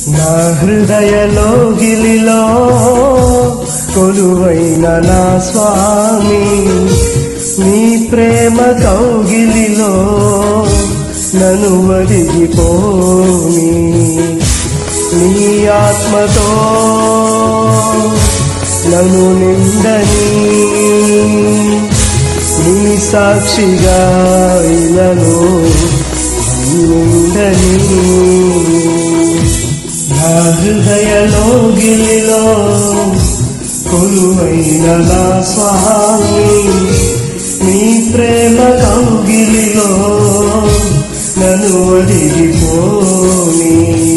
నా హృదయలో గిలిలో కొలువైన నా స్వామి నీ ప్రేమ కౌగిలిలో నన్ను వదిలిపోని నీ ఆత్మతో నన్ను నిండని నీ సాక్షిగా ఇలను నిండని నా హృదయలో గిలిలో కొలువైన నా స్వామి నీ ప్రేమ కౌగిలిలో నన్ను వదిలిపోని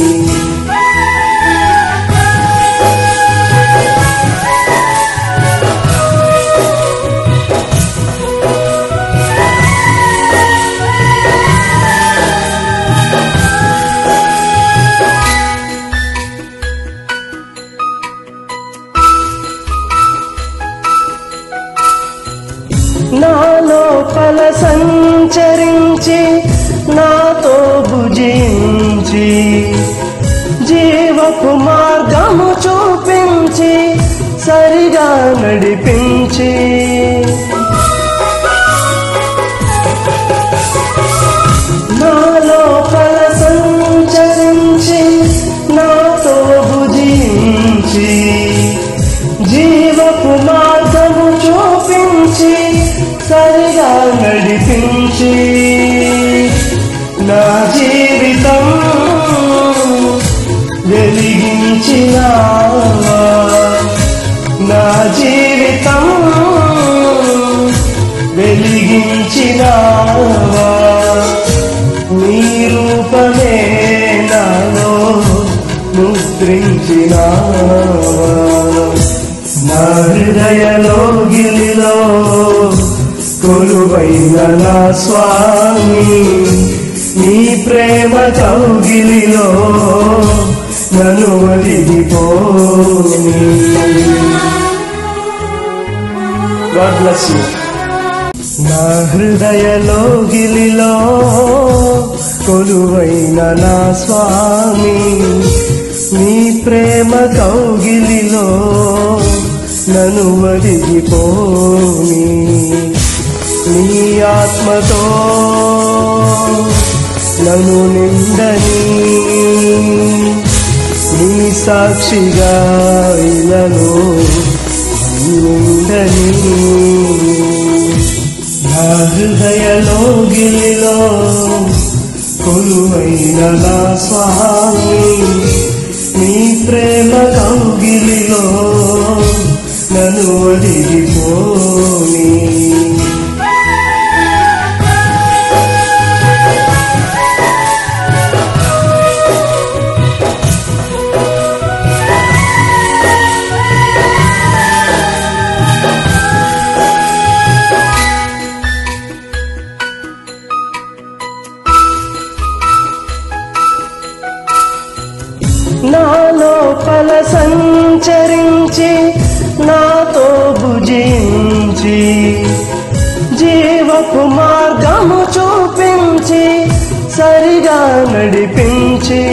నా లోపల సంచరించి నాతో భుజించి జీవపు మార్గము చూపించి సరిగా నడిపించి నా లోపల సంచరించి నాతో భుజించి జీవపు మార్గము చూపించి సరిగా నడిపించి నా జీవితం వెలిగించినావా నా జీవితం వెలిగించినావా నీ రూపమే నాలో ముద్రించినావా నా హృదయలో గిలిలో కొలువైన నా స్వామి నీ ప్రేమ కౌగిలిలో నన్ను వదిలిపోని గాడ్ బ్లెస్ యూ నా హృదయలో గిలిలో కొలువైన నా స్వామి నీ ప్రేమ కౌగిలిలో నన్ను వదిలిపోని నీ ఆత్మతో నన్ను నిండని నీ సాక్షిగా ఇలను నిండని నా హృదయలో గిలిలో కొలువైన నా స్వామి నీ ప్రేమ కౌగిలిలో నన్ను వదిలిపోని నా లోపల సంచరించి నాతో భుజించి జీవపు మార్గము చూపించి సరిగా నడిపించి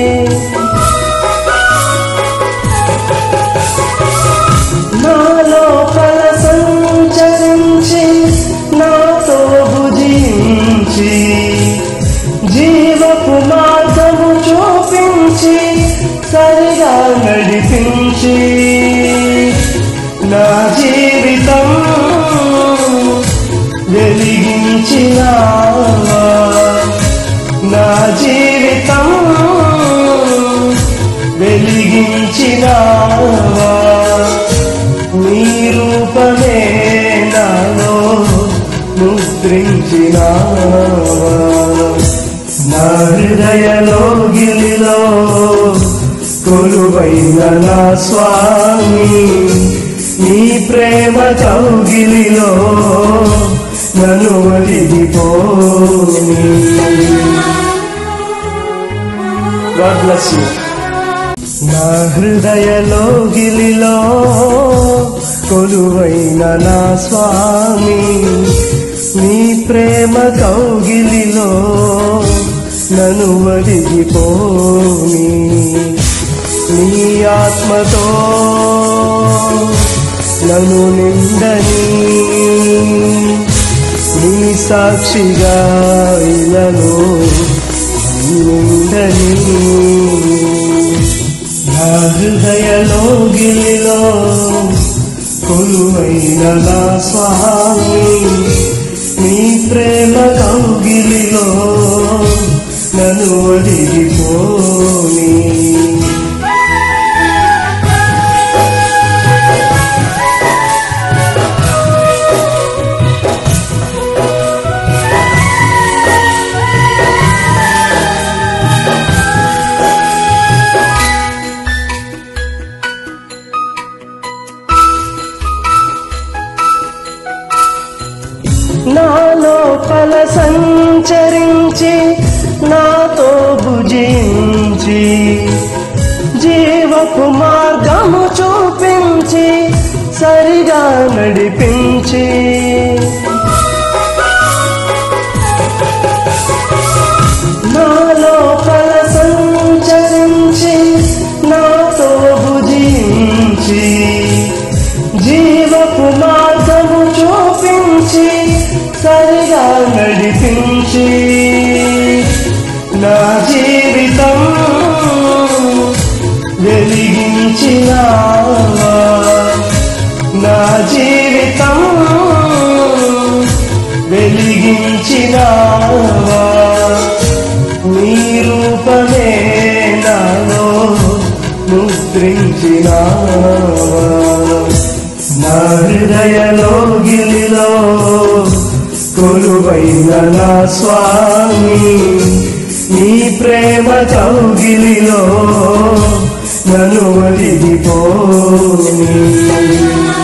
నా లోపల సంచరించి నాతో భుజించి జీవపు మార్గము చూపించి సరిగా నడిపించి నా జీవితం వెలిగించినావా నా జీవితం వెలిగించినావా నీ రూపమే నాలో ముద్రించినావా నా హృదయలో గిలిలో కొలువైన నా స్వామి నీ ప్రేమ కౌగిలిలో నన్ను వదిలిపోని గాడ్ బ్లెస్ యూ నా హృదయలో గిలిలో కొలువైన నా స్వామి నీ ప్రేమ కౌగిలిలో నన్ను వదిలిపోని నీ ఆత్మతో నన్ను నిండని నీ సాక్షిగా ఇలను నిండని నా హృదయలో గిలిలో కొలువైన నా స్వామి నీ ప్రేమ కౌగిలిలో నన్ను ఒదిగిపోని నా లోపల సంచరించి నాతో భుజించి జీవపు మార్గము చూపించి సరిగా నడిపించి నా లోపల సంచరించి నాతో భుజించి జీవపు మార్గము చూపించి సరిగా నడిపించి నా జీవితం వెలిగించినావా నా జీవితం వెలిగించినావా నీ రూపమే నాలో ముద్రించినావా నా హృదయలో గిలిలో కొలువైన నా స్వామి నీ ప్రేమ కౌగిలిలో నన్ను ఒదిగిపోని